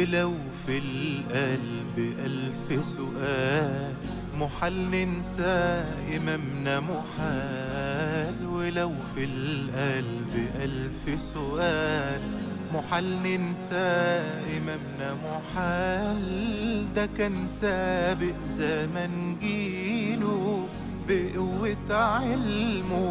ولو في القلب ألف سؤال محال ننسى إمامنا محال ولو في القلب ألف سؤال محال ننسى إمامنا محال ده كان سابق زمن جيله بقوة علمه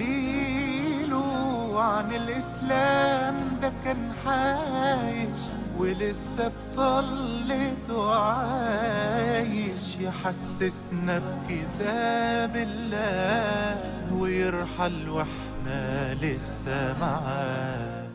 ودليله عن الإسلام ده كان عايش ولسه بطلته عايش يحسسنا بكتاب الله ويرحل واحنا لسه معاه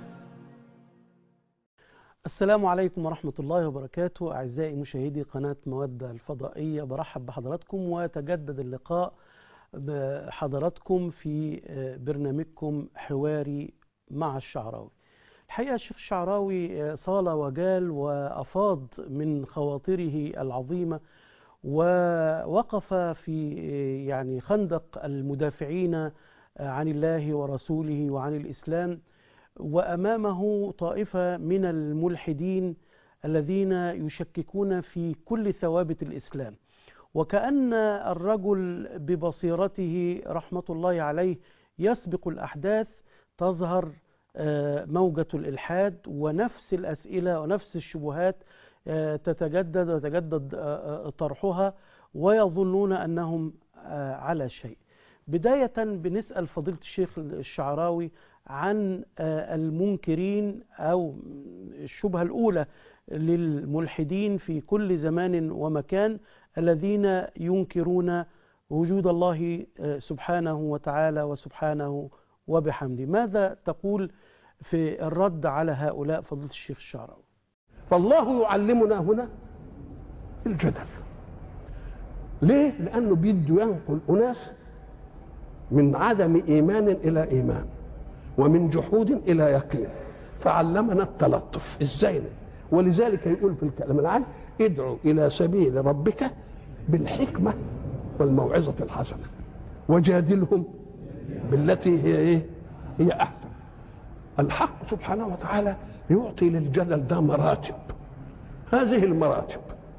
السلام عليكم ورحمة الله وبركاته أعزائي مشاهدي قناة مودة الفضائية برحب بحضراتكم وتجدد اللقاء بحضراتكم في برنامجكم حواري مع الشعراوي الحقيقة الشيخ الشعراوي صال وجال وأفاض من خواطره العظيمة ووقف في يعني خندق المدافعين عن الله ورسوله وعن الإسلام وأمامه طائفة من الملحدين الذين يشككون في كل ثوابت الإسلام وكأن الرجل ببصيرته رحمة الله عليه يسبق الأحداث تظهر موجة الإلحاد ونفس الأسئلة ونفس الشبهات تتجدد وتجدد طرحها ويظنون أنهم على شيء بداية بنسأل فضيلة الشيخ الشعراوي عن المنكرين أو الشبهة الأولى للملحدين في كل زمان ومكان الذين ينكرون وجود الله سبحانه وتعالى وسبحانه وبحمده ماذا تقول في الرد على هؤلاء فضيلة الشيخ الشعراوي فالله يعلمنا هنا الجدل ليه لأنه بيده ينقل أناس من عدم إيمان إلى إيمان ومن جحود إلى يقين فعلمنا التلطف إزاي ولذلك يقول في الكلام العام ادعو إلى سبيل ربك بالحكمة والموعظة الحسنة وجادلهم بالتي هي إيه هي أحسن الحق سبحانه وتعالى يعطي للجدل ده مراتب هذه المراتب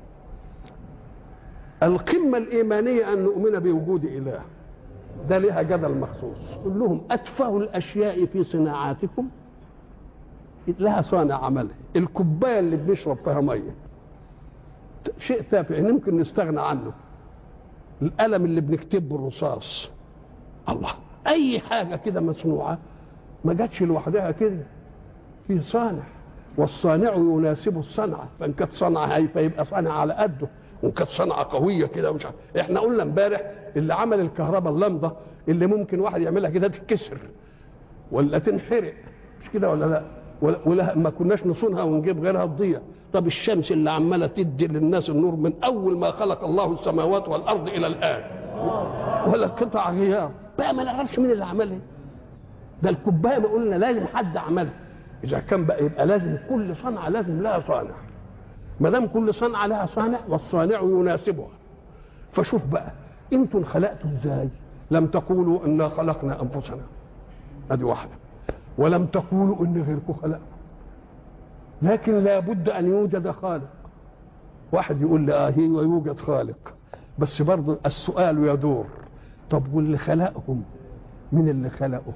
القمة الإيمانية أن نؤمن بوجود إله ده لها جدل مخصوص قل لهم أتفه الأشياء في صناعاتكم لها صانع عملها الكوباية اللي بنشرب فيها مية شيء تافه ممكن نستغنى عنه القلم اللي بنكتب بالرصاص الله أي حاجة كده مصنوعة ما جاتش لوحدها كده في صانع والصانع يناسب الصنعة فإن كانت صنعة هايفة يبقى صانع على قده وإن كانت صنعة قوية كده مش عارف إحنا قلنا امبارح اللي عمل الكهرباء اللمضة اللي ممكن واحد يعملها كده تتكسر ولا تنحرق مش كده ولا لا ولا ما كناش نصونها ونجيب غيرها تضيع طب الشمس اللي عماله تدي للناس النور من اول ما خلق الله السماوات والارض الى الان ولا قطع غيار بقى ما نعرفش مين اللي عملها ده الكوبايه ما قلنا لازم حد عملها اذا كان بقى يبقى لازم كل صنعه لازم لها صانع ما دام كل صنعه لها صانع والصانع يناسبها فشوف بقى انتم انخلقتوا ازاي لم تقولوا انا خلقنا انفسنا ادي واحده ولم تقولوا ان غيركم خلق لكن لابد ان يوجد خالق واحد يقول لي اه هي ويوجد خالق بس برضه السؤال يدور طب واللي خلقهم مين اللي خلقه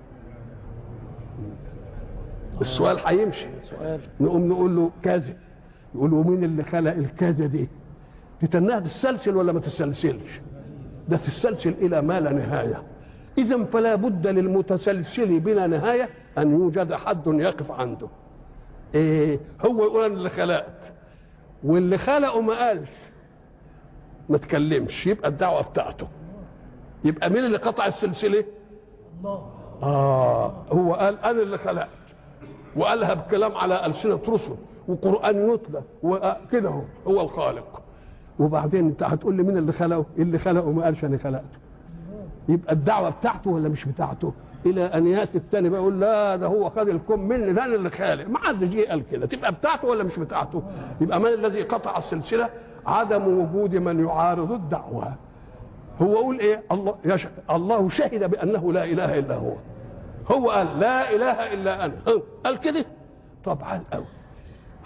السؤال هيمشي نقوم نقول له كذا يقول له مين اللي خلق الكذا دي تتنها تستسلسل ولا ما تستسلسلش ده تستسلسل الى ما لا نهايه اذا فلا بد للمتسلسل بلا نهايه ان يوجد حد يقف عنده ايه هو يقول انا اللي خلقت واللي خلقه ما قالش ما تكلمش يبقى الدعوه بتاعته يبقى مين اللي قطع السلسله الله اه هو قال انا اللي خلقت وقالها بكلام على السنه رسل وقران يتلى وكده هو هو الخالق وبعدين انت هتقول لي مين اللي خلقه اللي خلقه ما قالش انا خلقته يبقى الدعوه بتاعته ولا مش بتاعته الى ان ياتي الثاني بقى يقول لا ده هو خد الكم مني ده انا اللي خالق ما حد جه قال كده تبقى بتاعته ولا مش بتاعته يبقى من الذي قطع السلسله عدم وجود من يعارض الدعوه هو يقول ايه الله يشهد الله شهد بانه لا اله الا هو هو قال لا اله الا انا قال كده طب عال قوي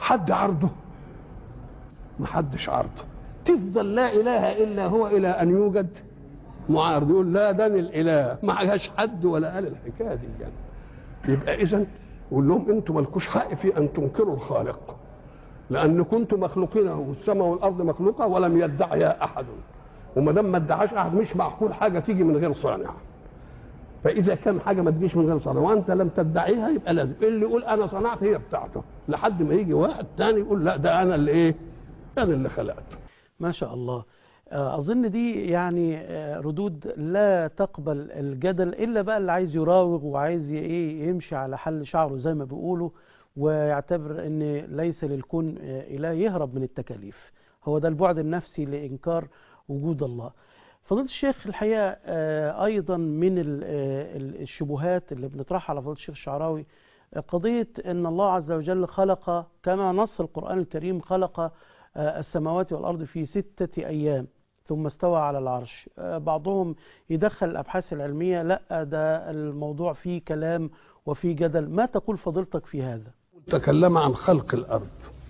حد عرضه محدش عرضه تفضل لا اله الا هو الى ان يوجد معارض يقول لا ده أنا الاله ما عجاش حد ولا قال الحكايه دي يعني. يبقى اذا قول لهم انتم مالكوش حق في ان تنكروا الخالق لان كنتم مخلوقين والسماء والارض مخلوقه ولم يدعيها احد وما دام ما ادعاش احد مش معقول حاجه تيجي من غير صانع فاذا كان حاجه ما تجيش من غير صانع وانت لم تدعيها يبقى لازم اللي يقول انا صنعت هي بتاعته لحد ما يجي واحد تاني يقول لا ده انا اللي ايه انا اللي خلقته ما شاء الله آه، أظن دي يعني آه، ردود لا تقبل الجدل إلا بقى اللي عايز يراوغ وعايز ي- إيه يمشي على حل شعره زي ما بيقولوا ويعتبر أن ليس للكون آه، إله يهرب من التكاليف هو ده البعد النفسي لإنكار وجود الله فضيلة الشيخ الحقيقة آه، أيضا من ال- آه، ال- الشبهات اللي بنطرحها على فضيلة الشيخ الشعراوي آه، قضية أن الله عز وجل خلق كما نص القرآن الكريم خلق آه، السماوات والأرض في ستة أيام ثم استوى على العرش آه، بعضهم يدخل الأبحاث العلمية لا ده الموضوع فيه كلام وفيه جدل ما تقول فضيلتك في هذا تكلم عن خلق الارض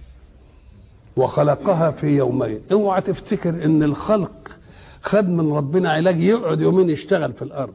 وخلقها في يومين اوعى تفتكر ان الخلق خد من ربنا علاج يقعد يومين يشتغل في الارض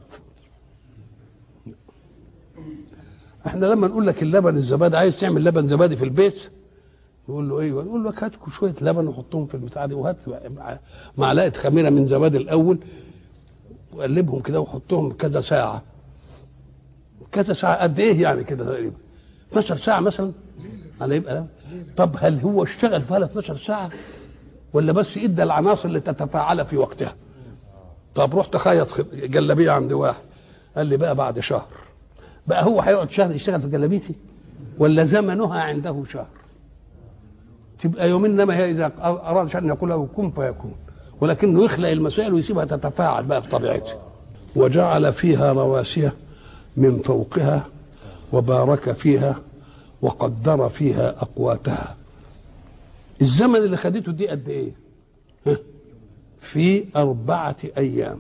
احنا لما نقول لك اللبن الزبادي عايز تعمل لبن زبادي في البيت نقول له ايوه نقول لك هاتكوا شويه لبن وحطهم في البتاع دي وهات مع- معلقه خميره من زبادي الاول وقلبهم كده وحطهم كذا ساعه كذا ساعه قد ايه يعني كده تقريبا 12 ساعه مثلا على يبقى لا. طب هل هو اشتغل فيها 12 ساعه ولا بس ادى العناصر اللي تتفاعل في وقتها طب رحت خيط خ- جلابيه عند واحد قال لي بقى بعد شهر بقى هو هيقعد شهر يشتغل في جلابيتي ولا زمنها عنده شهر تبقى يومين انما هي اذا اراد شيئا ان يقول له كن فيكون ولكنه يخلق المسائل ويسيبها تتفاعل بقى بطبيعتها وجعل فيها رواسي من فوقها وبارك فيها وقدر فيها اقواتها الزمن اللي خدته دي قد ايه ها؟ في أربعة أيام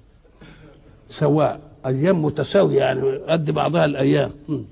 سواء أيام متساوية يعني قد بعضها الأيام م.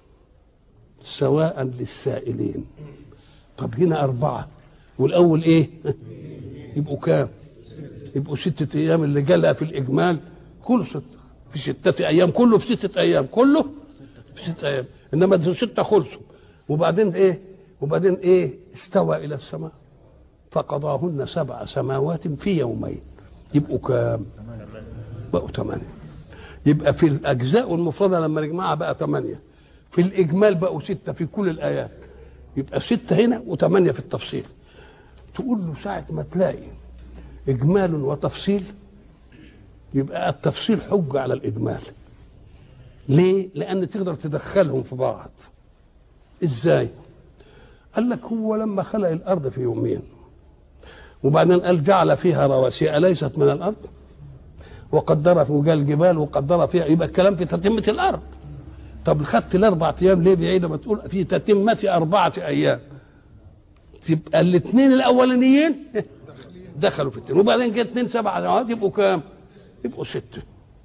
سواء للسائلين طب هنا أربعة والأول إيه يبقوا كام يبقوا ستة أيام اللي جالها في الإجمال خلصت في ستة أيام كله في ستة أيام كله في ستة أيام إنما ده ستة خلصوا وبعدين إيه وبعدين إيه استوى إلى السماء فقضاهن سبع سماوات في يومين يبقوا كام بقوا ثمانية يبقى في الأجزاء المفردة لما نجمعها بقى ثمانية في الإجمال بقوا ستة في كل الآيات يبقى ستة هنا وثمانية في التفصيل تقول له ساعة ما تلاقي إجمال وتفصيل يبقى التفصيل حجة على الإجمال ليه؟ لأن تقدر تدخلهم في بعض إزاي؟ قال لك هو لما خلق الأرض في يومين وبعدين قال جعل فيها رواسي أليست من الأرض وقدر في وجال الجبال وقدر فيها يبقى الكلام في تتمة الأرض طب خدت الأربع أيام ليه بعيدة ما تقول في تتمة أربعة أيام تبقى الاثنين الأولانيين دخلوا في التين وبعدين جه اثنين سبع سنوات يبقوا كام؟ يبقوا ستة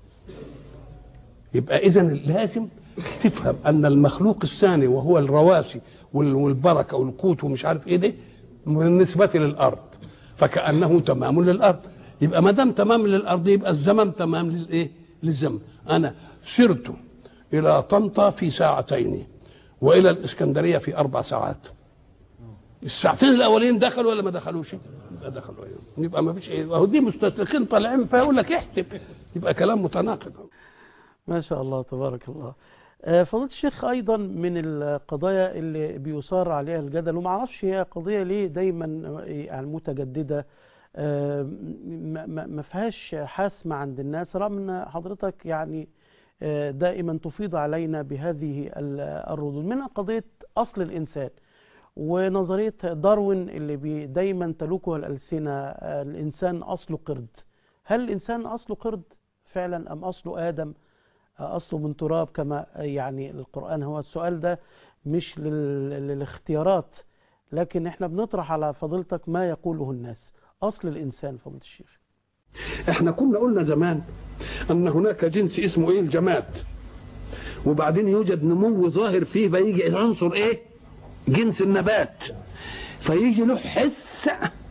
يبقى إذا لازم تفهم أن المخلوق الثاني وهو الرواسي وال- والبركة والقوت ومش عارف إيه ده بالنسبة للأرض فكأنه تمام للأرض يبقى ما دام تمام للأرض يبقى الزمن تمام للإيه؟ للزمن أنا سرت إلى طنطا في ساعتين وإلى الإسكندرية في أربع ساعات الساعتين الاولين دخلوا ولا ما دخلوش؟ يبقى دخلوا أيوة. يبقى ما فيش ايه وهو دي مستشرقين طالعين فيقول لك احسب يبقى كلام متناقض ما شاء الله تبارك الله آه، فضيلة الشيخ أيضا من القضايا اللي بيثار عليها الجدل وما اعرفش هي قضية ليه دايما يعني متجددة آه، ما- ما ما فيهاش حاسمة عند الناس رغم أن حضرتك يعني آه، دائما تفيض علينا بهذه ال- الردود منها قضية أصل الإنسان ونظرية داروين اللي بي دايما تلوكها الألسنة آه، الإنسان أصله قرد هل الإنسان أصله قرد فعلا أم أصله آدم أصله من تراب كما يعني القرآن هو السؤال ده مش لل- للاختيارات لكن احنا بنطرح على فضيلتك ما يقوله الناس أصل الإنسان فضيلة الشيخ احنا كنا قلنا زمان ان هناك جنس اسمه ايه الجماد وبعدين يوجد نمو ظاهر فيه فيجي عنصر ايه جنس النبات فيجي له حس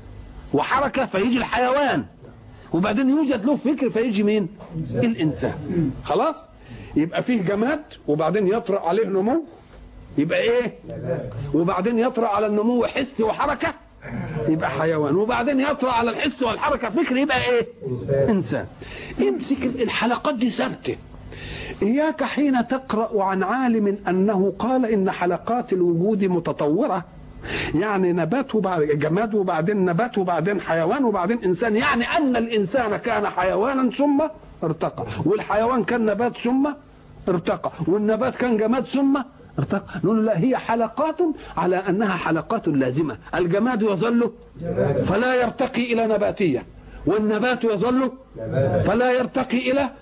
وحركة فيجي الحيوان وبعدين يوجد له فكر فيجي مين الإنسان خلاص يبقى فيه جماد وبعدين يطرأ عليه نمو يبقى ايه وبعدين يطرأ على النمو حس وحركة يبقى حيوان وبعدين يطرأ على الحس والحركة فكر يبقى ايه انسان امسك الحلقات دي ثابته إياك حين تقرأ عن عالم أنه قال إن حلقات الوجود متطورة يعني نبات وبعد جماد وبعدين نبات وبعدين حيوان وبعدين إنسان يعني أن الإنسان كان حيوانا ثم ارتقى والحيوان كان نبات ثم ارتقى والنبات كان جماد ثم ارتقى نقول لا هي حلقات على أنها حلقات لازمة الجماد يظل فلا يرتقي إلى نباتية والنبات يظل فلا يرتقي إلى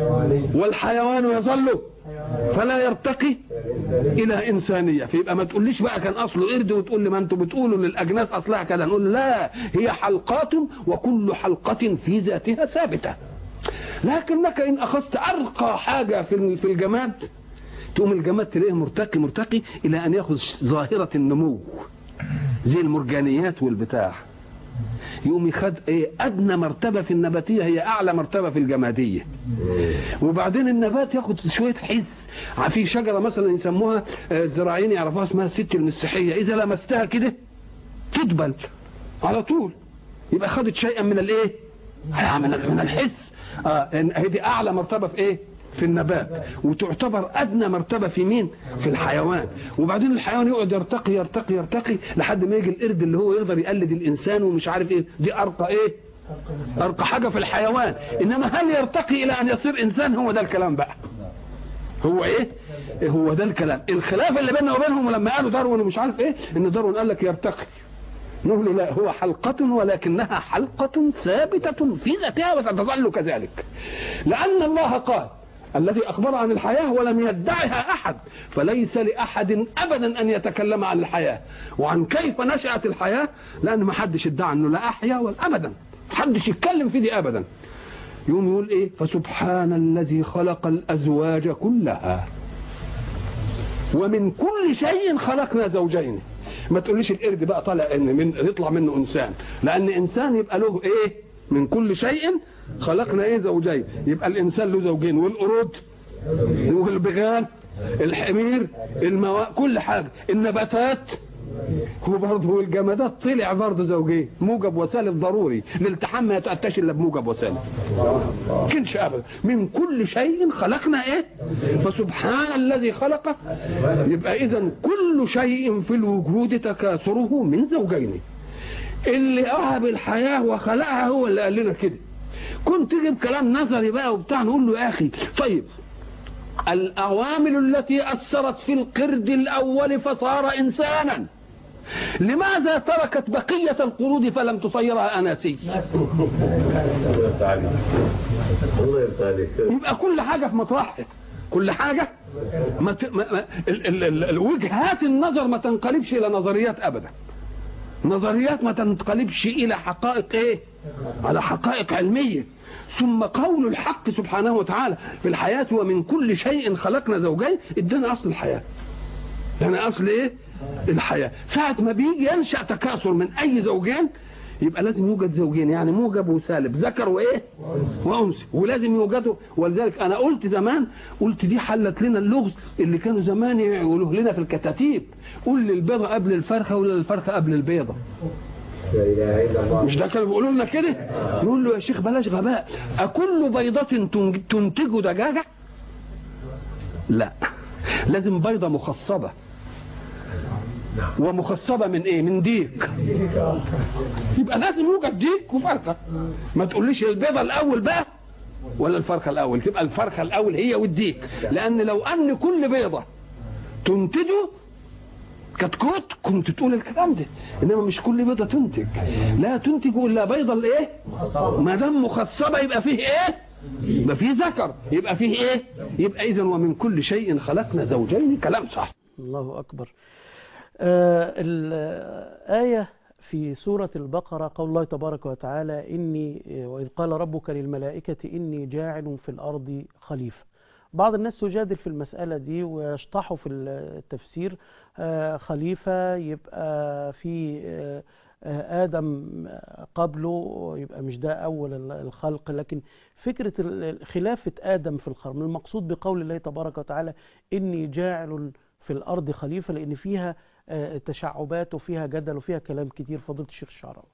والحيوان يظل فلا يرتقي الى انسانيه فيبقى ما تقوليش بقى كان اصله قرد وتقول لي ما انتوا بتقولوا للاجناس اصلها كده نقول لا هي حلقات وكل حلقه في ذاتها ثابته لكنك ان اخذت ارقى حاجه في في الجماد تقوم الجماد تلاقيه مرتقي مرتقي الى ان ياخذ ظاهره النمو زي المرجانيات والبتاع يقوم يخد ايه ادنى مرتبه في النباتيه هي اعلى مرتبه في الجماديه وبعدين النبات ياخد شويه حس في شجره مثلا يسموها الزراعيين يعرفوها اسمها الست المسيحيه اذا لمستها كده تدبل على طول يبقى خدت شيئا من الايه من من الحس اه هي دي اعلى مرتبه في ايه في النبات وتعتبر ادنى مرتبه في مين في الحيوان وبعدين الحيوان يقعد يرتقي يرتقي يرتقي لحد ما يجي القرد اللي هو يقدر يقلد الانسان ومش عارف ايه دي ارقى ايه ارقى حاجه في الحيوان انما هل يرتقي الى ان يصير انسان هو ده الكلام بقى هو ايه هو ده الكلام الخلاف اللي بيننا وبينهم لما قالوا داروين ومش عارف ايه ان داروين قال لك يرتقي نقول له لا هو حلقة ولكنها حلقة ثابتة في ذاتها وستظل كذلك لأن الله قال الذي أخبر عن الحياة ولم يدعها أحد فليس لأحد أبدا أن يتكلم عن الحياة وعن كيف نشأت الحياة لأن ما حدش ادعى أنه لا أحيا ولا أبدا حدش يتكلم في دي أبدا يوم يقول إيه فسبحان الذي خلق الأزواج كلها ومن كل شيء خلقنا زوجين ما تقوليش القرد بقى طالع ان من يطلع منه انسان لان انسان يبقى له ايه من كل شيء خلقنا ايه زوجين يبقى الانسان له زوجين والقرود والبغال الحمير المواء كل حاجه النباتات هو برضه الجمادات طلع برضه زوجين موجب وسالب ضروري الالتحام ما يتأتاش الا بموجب وسالب كنش ابدا من كل شيء خلقنا ايه فسبحان الذي خلقه يبقى اذا كل شيء في الوجود تكاثره من زوجين اللي أوهب الحياة وخلقها هو اللي قال لنا كده كنت تجيب كلام نظري بقى وبتاع نقول له يا أخي طيب الأوامر التي أثرت في القرد الأول فصار إنسانا لماذا تركت بقية القرود فلم تصيرها أناسي يبقى كل حاجة في مطرحها كل حاجة ما ت... ما... ما... ال... ال... ال... الوجهات النظر ما تنقلبش إلى نظريات أبدا نظريات ما تنقلبش إلى حقائق إيه على حقائق علمية ثم قول الحق سبحانه وتعالى في الحياة ومن كل شيء خلقنا زوجين ادانا أصل الحياة يعني أصل إيه الحياة ساعة ما بيجي ينشأ تكاثر من أي زوجين يبقى لازم يوجد زوجين يعني موجب وسالب ذكر وايه وانثى ولازم يوجدوا ولذلك انا قلت زمان قلت دي حلت لنا اللغز اللي كانوا زمان يقولوه لنا في الكتاتيب قول للبيضه قبل الفرخه ولا الفرخه قبل البيضه مش ده كانوا بيقولوا لنا كده نقول له يا شيخ بلاش غباء اكل بيضه تنتج دجاجه لا لازم بيضه مخصبه ومخصبة من ايه من ديك يبقى لازم يوجد ديك وفرخة ما تقوليش البيضة الاول بقى ولا الفرخة الاول تبقى الفرخة الاول هي والديك لان لو ان كل بيضة تنتجه كتكوت كنت تقول الكلام ده انما مش كل بيضة تنتج لا تنتج الا بيضة الايه ما دام مخصبة يبقى فيه ايه يبقى فيه ذكر يبقى فيه ايه يبقى اذا ومن كل شيء خلقنا زوجين كلام صح الله أكبر آه الآية في سورة البقرة قول الله تبارك وتعالى إني وإذ قال ربك للملائكة إني جاعل في الأرض خليفة بعض الناس تجادل في المسألة دي ويشطحوا في التفسير آه، خليفة يبقى في آه، آه، آدم قبله يبقى مش ده أول ال- الخلق لكن فكرة ال- خلافة آدم في الخلق المقصود بقول الله تبارك وتعالى إني جاعل في الأرض خليفة لأن فيها آه، تشعبات وفيها جدل وفيها كلام كتير فضيلة الشيخ الشعراوي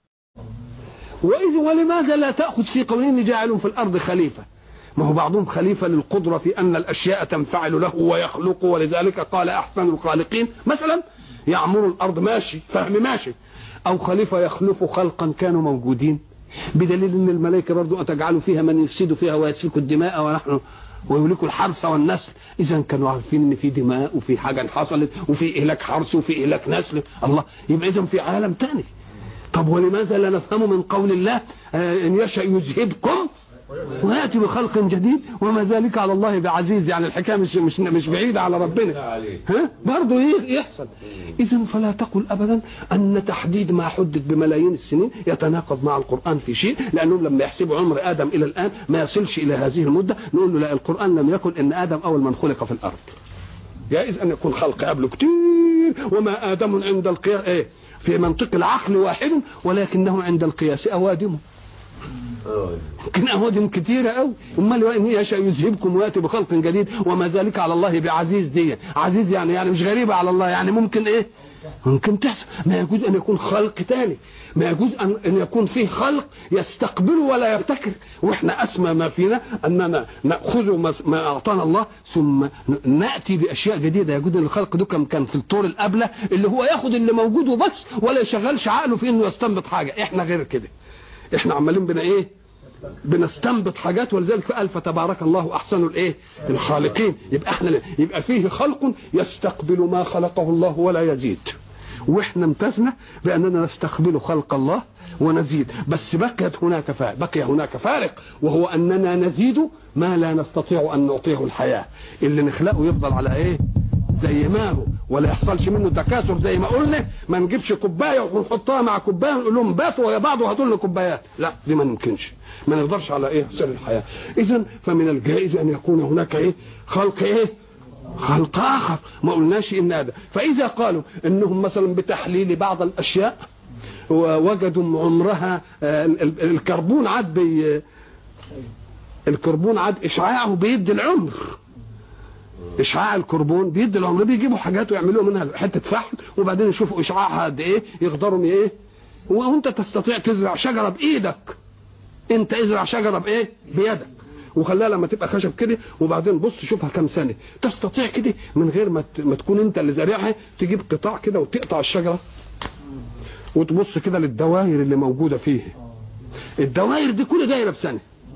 وإذ ولماذا لا تأخذ في قوله إني جاعل في الأرض خليفة ما هو بعضهم خليفة للقدرة في أن الأشياء تنفعل له ويخلق ولذلك قال أحسن الخالقين مثلا يعمر الأرض ماشي فهم ماشي أو خليفة يخلف خلقا كانوا موجودين بدليل أن الملائكة برضو أتجعل فيها من يفسد فيها ويسفك الدماء ونحن ويهلك الحرث والنسل اذا كانوا عارفين ان في دماء وفي حاجه حصلت وفي اهلاك حرث وفي اهلاك نسل الله يبقى اذا في عالم تاني طب ولماذا لا نفهم من قول الله آه، ان يشاء يذهبكم وياتي بخلق جديد وما ذلك على الله بعزيز يعني الحكايه مش مش مش بعيده على ربنا ها برضه ي- يحصل اذا فلا تقل ابدا ان تحديد ما حدد بملايين السنين يتناقض مع القران في شيء لانهم لما يحسبوا عمر ادم الى الان ما يصلش الى هذه المده نقول له لا القران لم يقل ان ادم اول من خلق في الارض جائز ان يكون خلق قبله كتير وما ادم عند القياس ايه في منطق العقل واحد ولكنه عند القياس اوادم يمكن اوادم كتيره قوي امال ان يشاء يذهبكم وياتي بخلق جديد وما ذلك على الله بعزيز دي عزيز يعني يعني مش غريبه على الله يعني ممكن ايه ممكن تحصل ما يجوز ان يكون خلق تاني ما يجوز ان ان يكون فيه خلق يستقبل ولا يبتكر واحنا اسمى ما فينا اننا ناخذ ما- ما اعطانا الله ثم ن- ناتي باشياء جديده يجوز ان الخلق ده كان كان في الطور الابله اللي هو ياخد اللي موجود وبس ولا يشغلش عقله في انه يستنبط حاجه احنا غير كده احنا عمالين بنا ايه بنستنبط حاجات ولذلك قال فتبارك الله احسن الايه الخالقين يبقى احنا يبقى فيه خلق يستقبل ما خلقه الله ولا يزيد واحنا امتزنا باننا نستقبل خلق الله ونزيد بس بقيت هناك فارق بقي هناك فارق وهو اننا نزيد ما لا نستطيع ان نعطيه الحياه اللي نخلقه يفضل على ايه زي ما هو ولا يحصلش منه تكاثر زي ما قلنا ما نجيبش كوبايه ونحطها مع كوبايه ونقول لهم باتوا ويا بعض وهاتوا لنا كوبايات لا دي ما نمكنش ما نقدرش على ايه سر الحياه اذا فمن الجائز ان يكون هناك ايه خلق ايه خلق اخر ما قلناش ان هذا فاذا قالوا انهم مثلا بتحليل بعض الاشياء ووجدوا عمرها آه، ال- ال- الكربون عاد بي الكربون عاد اشعاعه بيدي العمر اشعاع الكربون بيدي العمر بيجيبوا حاجات ويعملوا منها حته فحم وبعدين يشوفوا اشعاعها قد ايه يقدروا ايه وانت تستطيع تزرع شجره بايدك انت ازرع شجره بايه بيدك وخليها لما تبقى خشب كده وبعدين بص شوفها كام سنه تستطيع كده من غير ما ت- ما تكون انت اللي زارعها تجيب قطاع كده وتقطع الشجره وتبص كده للدوائر اللي موجوده فيه الدوائر دي كل دايره بسنه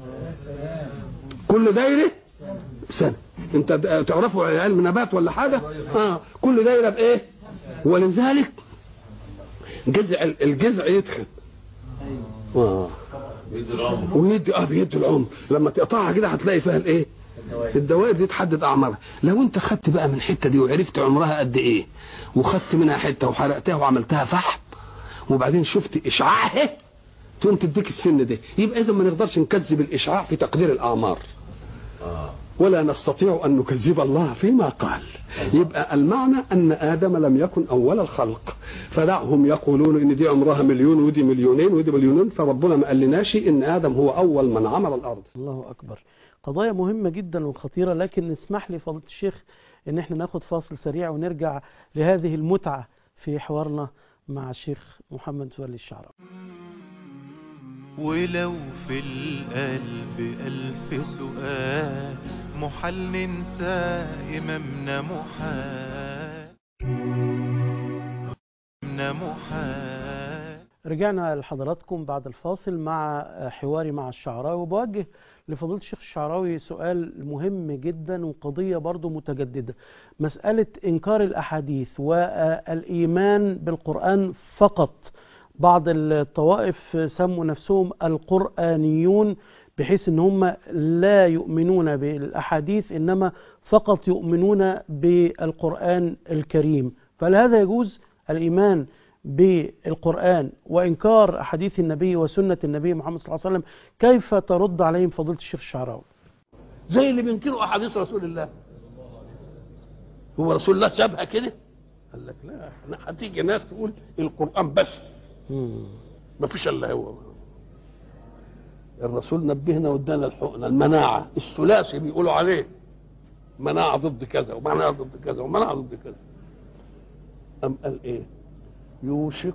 كل دايره سنه انت د- تعرفوا علم نبات ولا حاجه اه كل دايره بايه ولذلك جذع الجذع يدخل اه ويدي اه بيدي العمر لما تقطعها كده هتلاقي فيها الايه الدوائر دي تحدد اعمارها لو انت خدت بقى من الحته دي وعرفت عمرها قد ايه وخدت منها حته وحرقتها وعملتها فحم وبعدين شفت اشعاعها تقوم تديك السن ده يبقى اذا ما نقدرش نكذب الاشعاع في تقدير الاعمار ولا نستطيع ان نكذب الله فيما قال يبقى المعنى ان ادم لم يكن اول الخلق فدعهم يقولون ان دي عمرها مليون ودي مليونين ودي مليونين فربنا ما قالناش ان ادم هو اول من عمر الارض الله أكبر قضايا مهمة جدا وخطيرة لكن اسمح لي فضيلة الشيخ ان احنا ناخد فاصل سريع ونرجع لهذه المتعة في حوارنا مع الشيخ محمد ولي الشعراوي ولو في القلب ألف سؤال محال ننسى إمامنا محال إمامنا محال رجعنا لحضراتكم بعد الفاصل مع حواري مع الشعراوي وبوجه لفضيلة الشيخ الشعراوي سؤال مهم جدا وقضية برضو متجددة مسألة إنكار الأحاديث والإيمان بالقرآن فقط بعض الطوائف سموا نفسهم القرآنيون بحيث ان هم لا يؤمنون بالأحاديث إنما فقط يؤمنون بالقرآن الكريم فهل هذا يجوز الإيمان بالقرآن وإنكار أحاديث النبي وسنة النبي محمد صلى الله عليه وسلم كيف ترد عليهم فضيلة الشيخ الشعراوي زي اللي بينكروا احاديث رسول الله هو رسول الله سابها كده قال لك لا احنا هتيجي ناس تقول القران بس مم. ما فيش الا هو الرسول نبهنا وادانا الحقنه المناعه الثلاثي بيقولوا عليه مناعه ضد كذا ومناعه ضد كذا ومناعه ضد كذا ام قال ايه يوشك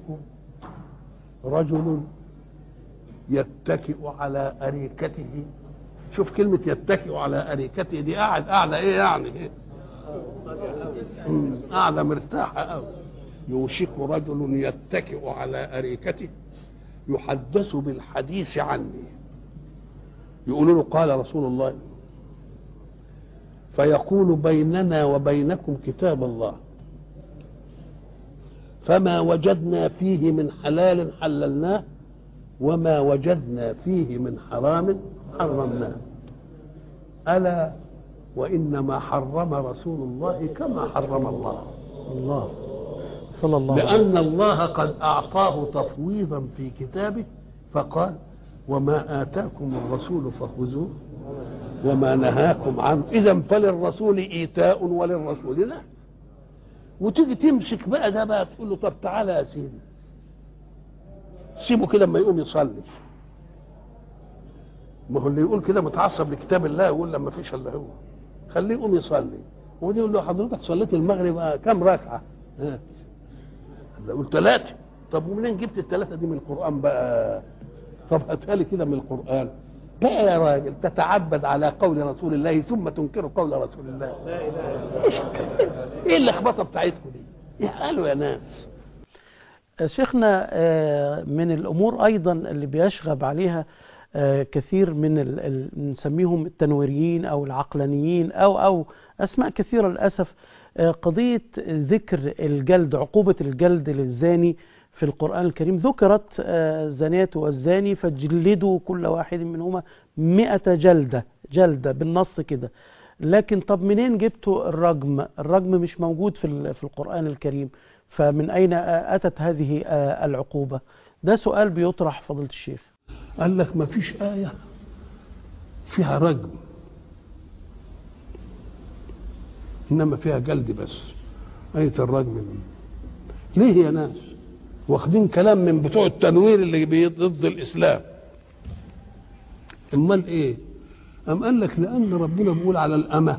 رجل يتكئ على اريكته شوف كلمه يتكئ على اريكته دي قاعد قاعده ايه يعني إيه؟ مم، قاعده مرتاحه قوي يوشك رجل يتكئ على اريكته يحدث بالحديث عني يقولوا له قال رسول الله فيقول بيننا وبينكم كتاب الله فما وجدنا فيه من حلال حللناه وما وجدنا فيه من حرام حرمناه الا وانما حرم رسول الله كما حرم الله الله صلى الله عليه لأن الله قد أعطاه تفويضا في كتابه فقال وما آتاكم الرسول فخذوه وما نهاكم عنه إذا فللرسول إيتاء وللرسول لا وتيجي تمسك بقى ده بقى تقول له طب تعالى يا سيدي سيبه كده اما يقوم يصلي ما هو اللي يقول كده متعصب لكتاب الله يقول لما فيش الا هو خليه يقوم يصلي ودي يقول له حضرتك صليت المغرب آه، كم ركعه؟ ها يقول ثلاثة طب ومنين جبت الثلاثة دي من القرآن بقى طب هاتها لي كده من القرآن بقى يا راجل تتعبد على قول رسول الله ثم تنكر قول رسول الله ايش الكلام؟ ايه اللخبطه بتاعتكم دي؟ يا قالوا يا ناس شيخنا آه، من الامور ايضا اللي بيشغب عليها آه، كثير من ال- ال- نسميهم التنويريين او العقلانيين او او اسماء كثيره للاسف آه، قضيه ذكر الجلد عقوبه الجلد للزاني في القرآن الكريم ذكرت آه، الزانية والزاني فجلدوا كل واحد منهما مئة جلدة جلدة بالنص كده لكن طب منين جبتوا الرجم الرجم مش موجود في ال- في القرآن الكريم فمن أين آه، أتت هذه آه، العقوبة ده سؤال بيطرح فضيلة الشيخ قال لك ما فيش آية فيها رجم إنما فيها جلد بس آية الرجم دي ليه يا ناس واخدين كلام من بتوع التنوير اللي بي- ضد الإسلام امال ايه أم قال لك لأن ربنا بيقول على الأمة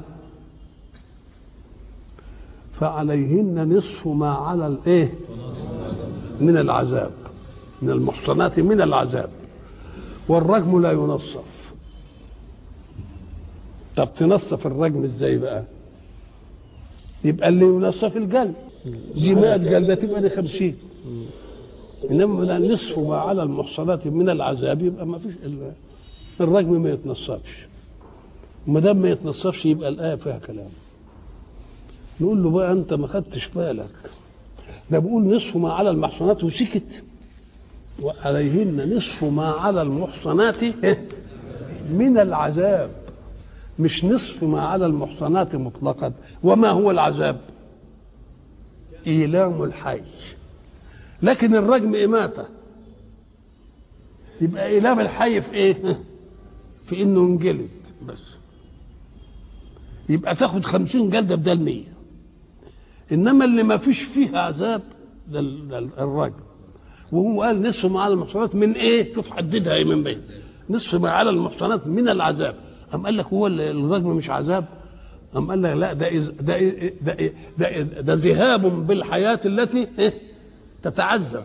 فعليهن نصف ما على الايه من العذاب من المحصنات من العذاب والرجم لا ينصف طب تنصف الرجم ازاي بقى يبقى اللي ينصف الجلد دي 100 جلده تبقى دي 50 انما لا نصف ما على المحصنات من العذاب يبقى ما فيش الا الرجم ما يتنصفش وما دام ما يتنصفش يبقى الايه فيها كلام نقول له بقى انت ما خدتش بالك ده بيقول نصف ما على المحصنات وسكت وعليهن نصف ما على المحصنات إيه؟ من العذاب مش نصف ما على المحصنات مطلقا وما هو العذاب إيلام الحي لكن الرجم إماتة يبقى إيلام الحي في إيه في إنه انجلد بس يبقى تاخد خمسين جلدة بدل مية إنما اللي ما فيش فيه عذاب ده ال- ده الرجم وهو قال نصف ما على المحصنات من ايه؟ شوف حددها ايه من بين نصف ما على المحصنات من العذاب أم قال لك هو ال- الرجم مش عذاب أم قال لك لا ده إز- ده إيه- ده إيه- ده إيه- ده ذهاب بالحياة التي إيه؟ تتعذب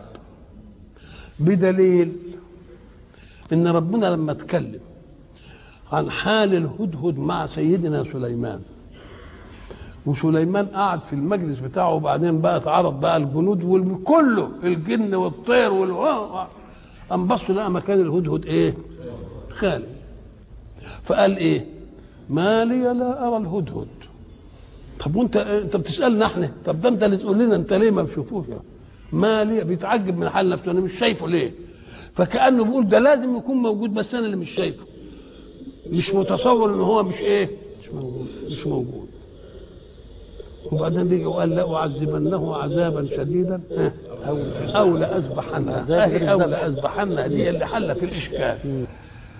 بدليل ان ربنا لما اتكلم عن حال الهدهد مع سيدنا سليمان وسليمان قعد في المجلس بتاعه وبعدين بقى اتعرض بقى الجنود وكله الجن والطير وال قام بصوا لقى مكان الهدهد ايه؟ خالي فقال ايه؟ ما لي لا ارى الهدهد طب وانت انت بتسالنا احنا طب ده انت اللي تقول لنا انت ليه ما بتشوفوش ما لي بيتعجب من حال نفسه انا مش شايفه ليه؟ فكانه بيقول ده لازم يكون موجود بس انا اللي مش شايفه مش متصور ان هو مش ايه؟ مش موجود مش موجود وبعدين بيجي وقال لأعذبنه عذابا شديدا ها، او لأذبحنه عذاب غير أهي او الذبح. لأذبحنه دي اللي حلت الاشكال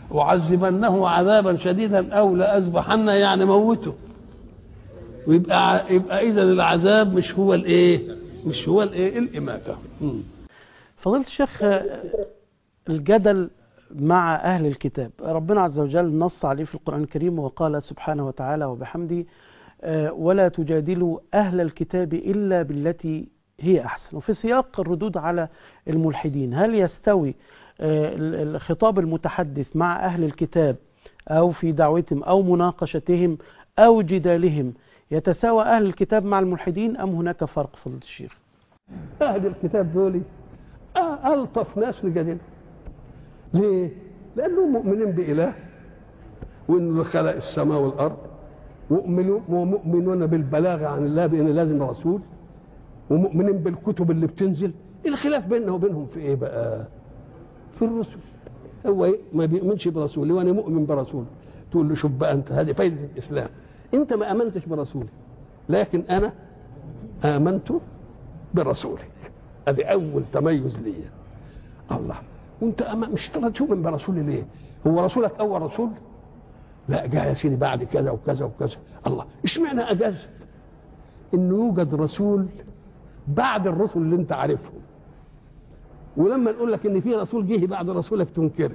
وعذبنه عذابا شديدا او لأذبحن يعني موته ويبقى ع- يبقى اذا العذاب مش هو الايه مش هو الايه الاماته مم. فضيلة الشيخ آه، الجدل مع أهل الكتاب ربنا عز وجل نص عليه في القرآن الكريم وقال سبحانه وتعالى وبحمده آه، ولا تجادلوا أهل الكتاب إلا بالتي هي أحسن وفي سياق الردود على الملحدين هل يستوي آه، ال- الخطاب المتحدث مع أهل الكتاب أو في دعوتهم أو مناقشتهم أو جدالهم يتساوى أهل الكتاب مع الملحدين أم هناك فرق فضيلة الشيخ اهل الكتاب دول آه الطف ناس لجدل ليه؟ لانهم مؤمنين باله وانه خلق السماء والارض ومؤمنون ومؤمنون بالبلاغه عن الله بان لازم رسول ومؤمنين بالكتب اللي بتنزل الخلاف بيننا وبينهم في ايه بقى؟ في الرسل هو إيه؟ ما بيؤمنش برسول وانا مؤمن برسول تقول له شوف بقى انت هذه فايده الاسلام انت ما امنتش برسولي لكن انا امنت برسولك ادي اول تميز ليا الله وانت أما مش ترى تؤمن برسول ليه هو رسولك اول رسول لا جاء يا سيدي بعد كذا وكذا وكذا الله اشمعنى اجاز انه يوجد رسول بعد الرسل اللي انت عارفهم ولما نقول لك ان في رسول جه بعد رسولك تنكره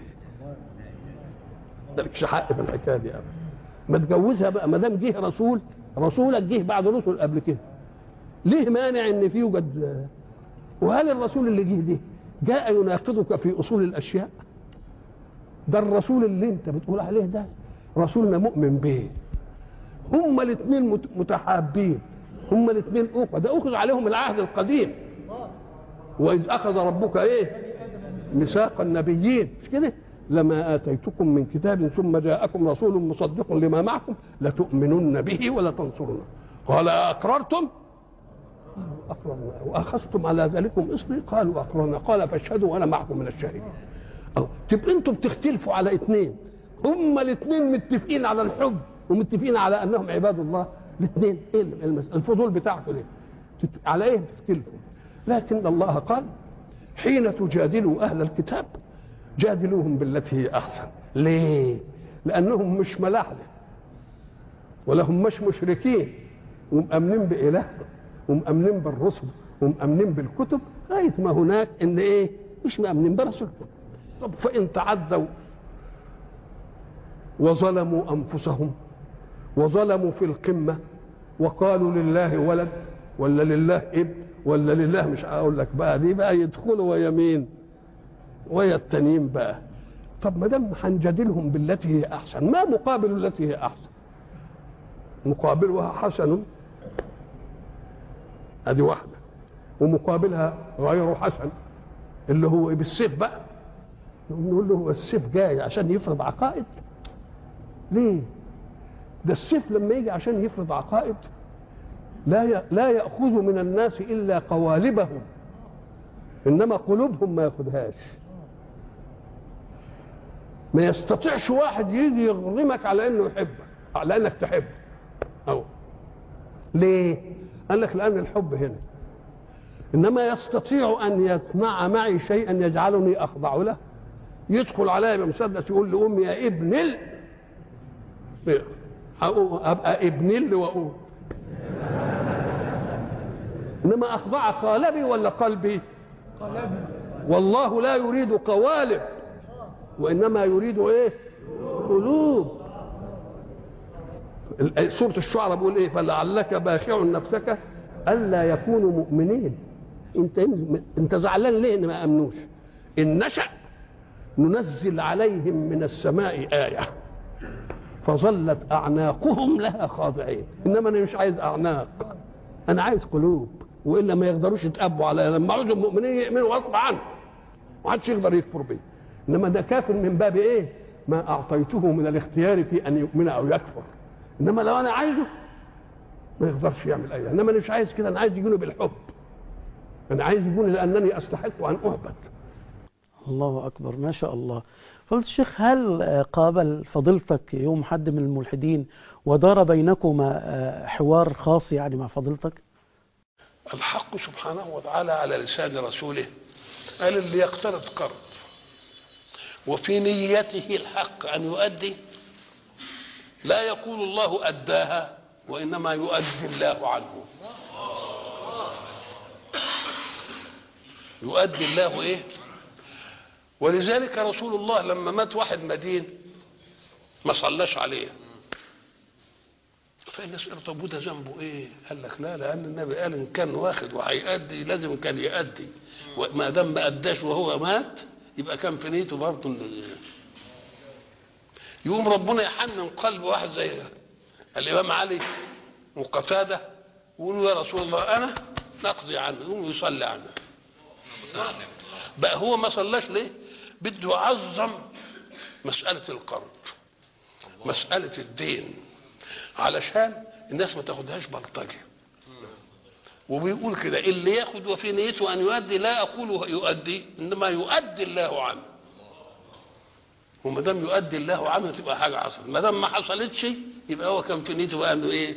مالكش حق في الحكايه دي ابدا ما تجوزها بقى ما دام جه رسول رسولك جه بعد رسل قبل كده ليه مانع ان في يوجد وهل الرسول اللي جه ده جاء يناقضك في اصول الاشياء ده الرسول اللي انت بتقول عليه ده رسولنا مؤمن به هما الاثنين مت- متحابين هما الاثنين اخوه ده اخذ عليهم العهد القديم واذ اخذ ربك ايه ميثاق النبيين مش كده لما اتيتكم من كتاب ثم جاءكم رسول مصدق لما معكم لتؤمنن به ولا تنصرونه قال اقررتم أقررنا وأخذتم على ذلكم إصري قالوا أقررنا قال فاشهدوا وأنا معكم من الشاهدين الله تبقى أنتم بتختلفوا على اثنين هما الاثنين متفقين على الحب ومتفقين على أنهم عباد الله الاثنين إيه المسألة الفضول بتاعكم ليه تت- على إيه تختلفوا لكن الله قال حين تجادلوا أهل الكتاب جادلوهم بالتي هي أحسن ليه لأنهم مش ملاحدة ولا هم مش مشركين ومأمنين بإله ومأمنين بالرسل ومأمنين بالكتب لغاية ما هناك إن إيه مش مأمنين برسولكم طب فإن تعدوا وظلموا أنفسهم وظلموا في القمة وقالوا لله ولد ولا لله ابن ولا لله مش هقول لك بقى دي بقى يدخلوا ويا مين ويا التانيين بقى طب ما دام هنجادلهم بالتي هي احسن ما مقابل التي هي احسن مقابلها حسن ادي واحده ومقابلها غير حسن اللي هو إيه؟ بالسيف بقى نقول له هو السيف جاي عشان يفرض عقائد ليه ده السيف لما يجي عشان يفرض عقائد لا ي- لا ياخذ من الناس الا قوالبهم انما قلوبهم ما ياخذهاش ما يستطيعش واحد يجي يغرمك على انه يحبك على انك تحبه أو ليه؟ قال لك لأن الحب هنا إنما يستطيع أن يصنع معي شيئا يجعلني أخضع له يدخل عليا بمسدس يقول لأمي يا ابن ال هقوم أبقى ابن ال وأقول إنما أخضع قالبي ولا قلبي؟ والله لا يريد قوالب وإنما يريد إيه؟ قلوب سورة الشعراء بيقول ايه فلعلك باخع نفسك الا يكونوا مؤمنين انت انت زعلان ليه ان ما امنوش ان نشا ننزل عليهم من السماء ايه فظلت اعناقهم لها خاضعين انما انا مش عايز اعناق انا عايز قلوب والا ما يقدروش يتقبوا عليا لما عاوز المؤمنين يؤمنوا غصب عنه ما حدش يقدر يكفر بيه انما ده كافر من باب ايه ما اعطيته من الاختيار في ان يؤمن او يكفر انما لو انا عايزه ما يقدرش يعمل اي انما انا مش عايز كده انا عايز يجوني بالحب انا عايز يجوني لانني استحق ان اهبط الله أكبر ما شاء الله فضيلة الشيخ هل آه، قابل فضيلتك يوم حد من الملحدين ودار بينكما آه، حوار خاص يعني مع فضيلتك الحق سبحانه وتعالى على لسان رسوله قال اللي يقترض قرض وفي نيته الحق ان يؤدي لا يقول الله اداها وانما يؤدي الله عنه يؤدي الله ايه ولذلك رسول الله لما مات واحد مدين ما صلاش عليه فالناس قالوا طب وده ذنبه ايه؟ قال لك لا لان النبي قال ان كان واخد وهيأدي لازم كان يأدي وما دام ما اداش وهو مات يبقى كان في نيته برضه إن- يقوم ربنا يحنن قلب واحد زي الامام علي وقتاده ويقولوا يا رسول الله انا نقضي عنه يقوم يصلي عنه بقى هو ما صلاش ليه؟ بده يعظم مسألة القرض مسألة الدين علشان الناس ما تاخدهاش بلطجة وبيقول كده اللي ياخد وفي نيته ان يؤدي لا اقول يؤدي انما يؤدي الله عنه وما دام يؤدي الله عنه تبقى حاجه حصلت ما دام ما حصلتش يبقى هو كان في نيته بقى انه ايه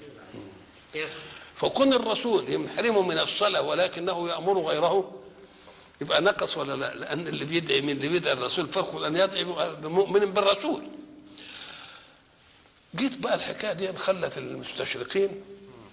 فكون الرسول يحرمه من الصلاه ولكنه يامر غيره يبقى نقص ولا لا لان اللي بيدعي من اللي بيدعي الرسول فرق ان يدعي بمؤمن بالرسول جيت بقى الحكايه دي خلت المستشرقين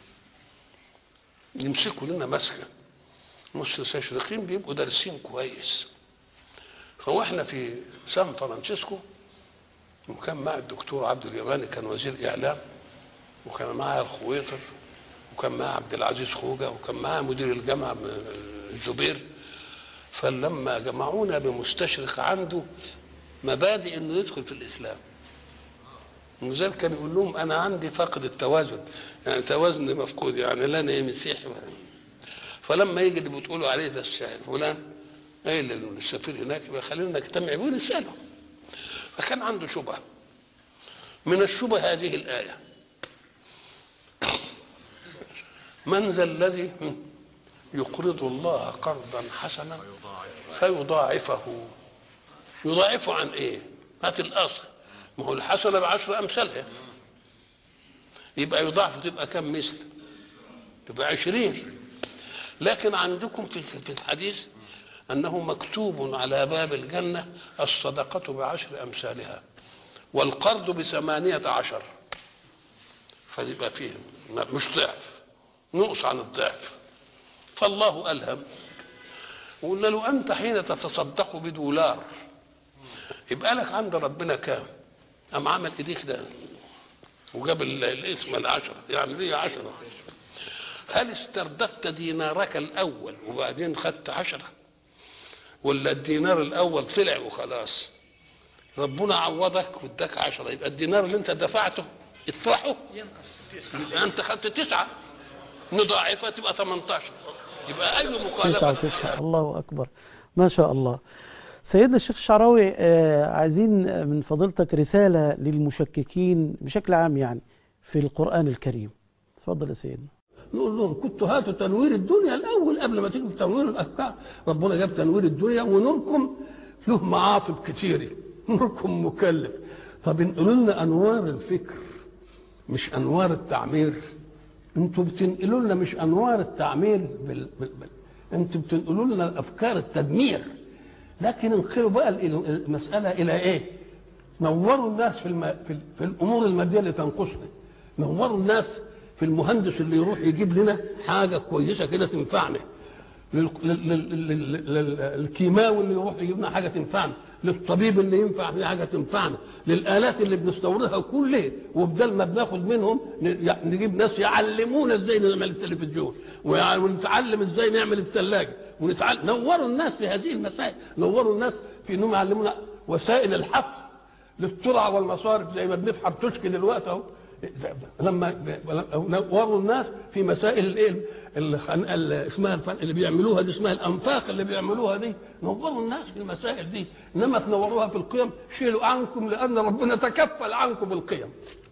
يمسكوا لنا مسكه المستشرقين بيبقوا دارسين كويس هو احنا في سان فرانسيسكو وكان معي الدكتور عبد اليماني كان وزير اعلام وكان معايا الخويطر وكان معايا عبد العزيز خوجه وكان معايا مدير الجامعه م- الزبير فلما جمعونا بمستشرق عنده مبادئ انه يدخل في الاسلام ولذلك كان يقول لهم انا عندي فقد التوازن يعني توازني مفقود يعني لا انا مسيحي ولا فلما يجي اللي بتقولوا عليه ده الشاعر فلان قايل للسفير هناك يبقى خلينا نجتمع ونساله فكان عنده شبهه من الشبه هذه الايه من ذا الذي يقرض الله قرضا حسنا فيضاعفه يضاعفه عن ايه هات الاصل ما هو الحسنه بعشر امثالها يبقى يضاعف تبقى كم مثل تبقى عشرين لكن عندكم في في الحديث انه مكتوب على باب الجنه الصدقه بعشر امثالها والقرض بثمانيه عشر فيبقى فيه مش ضعف نقص عن الضعف فالله الهم وقلنا له انت حين تتصدق بدولار يبقى لك عند ربنا كام قام عمل ايديك ده وجاب ال- الاسم العشرة يعني دي عشرة هل استرددت دينارك الأول وبعدين خدت عشرة ولا الدينار الأول طلع وخلاص ربنا عوضك واداك عشرة يبقى الدينار اللي انت دفعته اطرحه يبقى انت خدت تسعة نضاعفها تبقى 18 يبقى اي تسعة مكالمة وتسعة الله أكبر ما شاء الله سيدنا الشيخ الشعراوي آه، عايزين من فضيلتك رسالة للمشككين بشكل عام يعني في القرآن الكريم اتفضل يا سيدنا نقول لهم كنتوا هاتوا تنوير الدنيا الاول قبل ما تيجوا تنوير الافكار ربنا جاب تنوير الدنيا ونوركم له معاطب كتيره نوركم مكلف طب انقلوا لنا انوار الفكر مش انوار التعمير انتوا بتنقلوا لنا مش انوار التعمير بال... بال... بال... انتوا بتنقلوا لنا الافكار التدمير لكن انقلوا بقى ال- المساله الى ايه؟ نوروا الناس في, الم... في, ال... في الامور الماديه اللي تنقصنا نوروا الناس في المهندس اللي يروح يجيب لنا حاجه كويسه كده تنفعنا لل- لل- لل- لل- لل- للكيماوي اللي يروح يجيب لنا حاجه تنفعنا للطبيب اللي ينفع فيه حاجه تنفعنا للالات اللي بنستوردها كلها وبدل ما بناخد منهم ن- ي- نجيب ناس يعلمونا ازاي نعمل التلفزيون ويع- ونتعلم ازاي نعمل الثلاجه ونتعلم نوروا الناس في هذه المسائل نوروا الناس في انهم يعلمونا وسائل الحفر للترع والمصارف زي ما بنفحر تشكي دلوقتي اهو لما وروا الناس في مسائل الايه اللي خن- اللي اسمها الفن- اللي بيعملوها دي اسمها الانفاق اللي بيعملوها دي نوروا الناس في المسائل دي انما تنوروها في القيم شيلوا عنكم لان ربنا تكفل عنكم بالقيم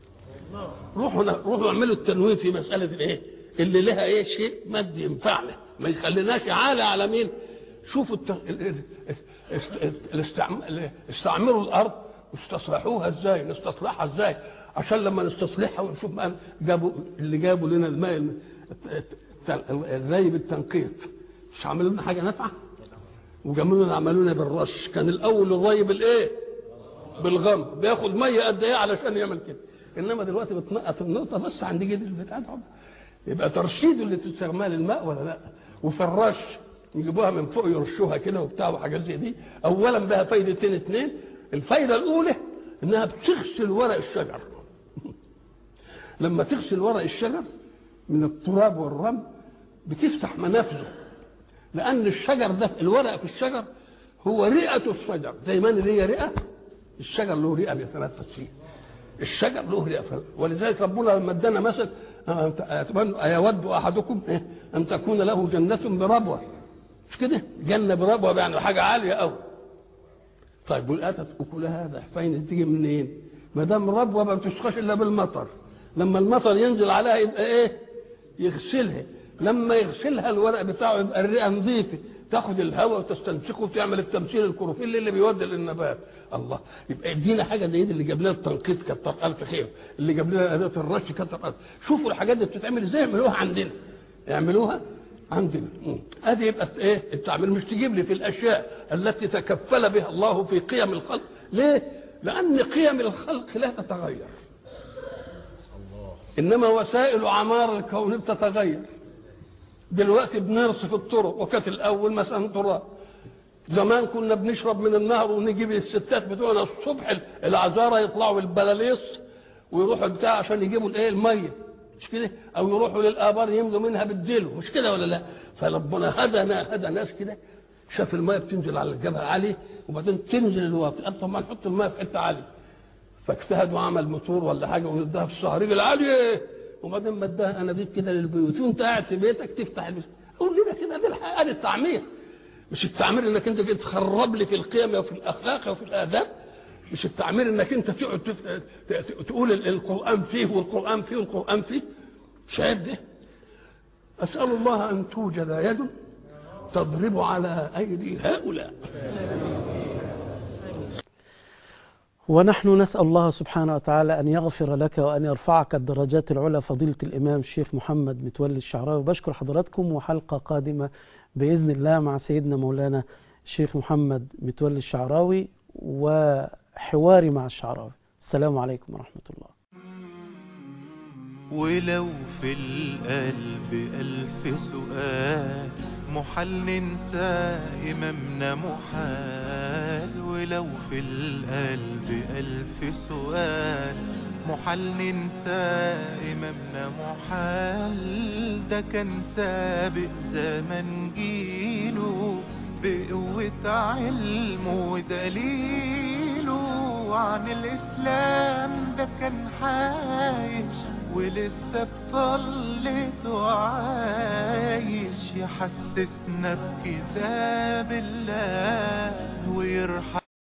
روحوا روحوا اعملوا التنوير في مساله الايه اللي لها ايه شيء مادي ينفعنا ما يخليناش عالة على مين شوفوا الت... ال- ال- است- الاستعم... استعمروا الارض واستصلحوها ازاي نستصلحها ازاي عشان لما نستصلحها ونشوف ما جابوا اللي جابوا لنا الماء الم- الت- الت- الري بالتنقيط مش عملوا لنا حاجه نافعه وجملون عملونا بالرش كان الاول الري بالايه بالغم بياخد ميه قد ايه علشان يعمل كده انما دلوقتي بتنقط النقطه بس عند جد البتاع ده يبقى ترشيد اللي تستعمل الماء ولا لا وفي الرش يجيبوها من فوق يرشوها كده وبتاع وحاجات زي دي اولا بها فايدتين اثنين الفايده الاولى انها بتغسل ورق الشجر لما تغسل ورق الشجر من التراب والرمل بتفتح منافذه لان الشجر ده الورق في الشجر هو رئه الشجر زي ما انا ليا رئه الشجر له رئه بيتنفس فيها الشجر له رئه ولذلك ربنا لما ادانا مثل أتمنى أيود أحدكم إيه؟ أن تكون له جنة بربوة مش كده؟ جنة بربوة يعني حاجة عالية أوي طيب والآتت أكلها هذا فين تيجي منين؟ ما دام ربوة ما بتسقاش إلا بالمطر لما المطر ينزل عليها يبقى إيه؟ يغسلها لما يغسلها الورق بتاعه يبقى الرئة نظيفة تاخد الهواء وتستنشقه وتعمل التمثيل الكروفيل اللي بيودي للنبات الله يبقى ادينا حاجه زي دي اللي جاب لنا التنقيط كتر الف خير اللي جاب لنا اداه الرش كتر الف شوفوا الحاجات دي بتتعمل ازاي يعملوها عندنا يعملوها عندنا ادي يبقى ايه التعمير مش تجيب لي في الاشياء التي تكفل بها الله في قيم الخلق ليه لان قيم الخلق لا تتغير انما وسائل عمار الكون بتتغير دلوقتي بنرصف الطرق وكانت الاول مثلا تراب زمان كنا بنشرب من النهر ونجيب الستات بتوعنا الصبح العذارى يطلعوا بالبلاليص ويروحوا بتاع عشان يجيبوا الايه الميه مش كده او يروحوا للابار يملوا منها بالدلو مش كده ولا لا فربنا هدى هدى ناس كده شاف الميه بتنزل على الجبهه عالي وبعدين تنزل الواطي قال طب ما نحط الميه في حته عاليه فاجتهد وعمل موتور ولا حاجه ويديها في الصهريج العاليه وبعدين مداها انابيب كده للبيوت وانت قاعد في بيتك تفتح البيت قول لنا كده دي الحقيقه دي التعمير مش التعمير انك انت جيت تخرب لي في القيم وفي الاخلاق وفي الاداب مش التعمير انك انت تقعد تقول القران فيه والقران فيه والقران فيه مش عيب ده اسال الله ان توجد يد تضرب على ايدي هؤلاء ونحن نسأل الله سبحانه وتعالى أن يغفر لك وأن يرفعك الدرجات العلى فضيلة الإمام الشيخ محمد متولي الشعراوي بشكر حضراتكم وحلقة قادمة بإذن الله مع سيدنا مولانا الشيخ محمد متولي الشعراوي وحواري مع الشعراوي السلام عليكم ورحمة الله ولو في القلب ألف سؤال محال ننسى إمامنا محال ولو في القلب ألف سؤال محال ننسى إمامنا محال ده كان سابق زمن جيله بقوة علمه ودليله عن الإسلام ده كان عايش ولسه بطلته عايش يحسسنا بكتاب الله ويرحم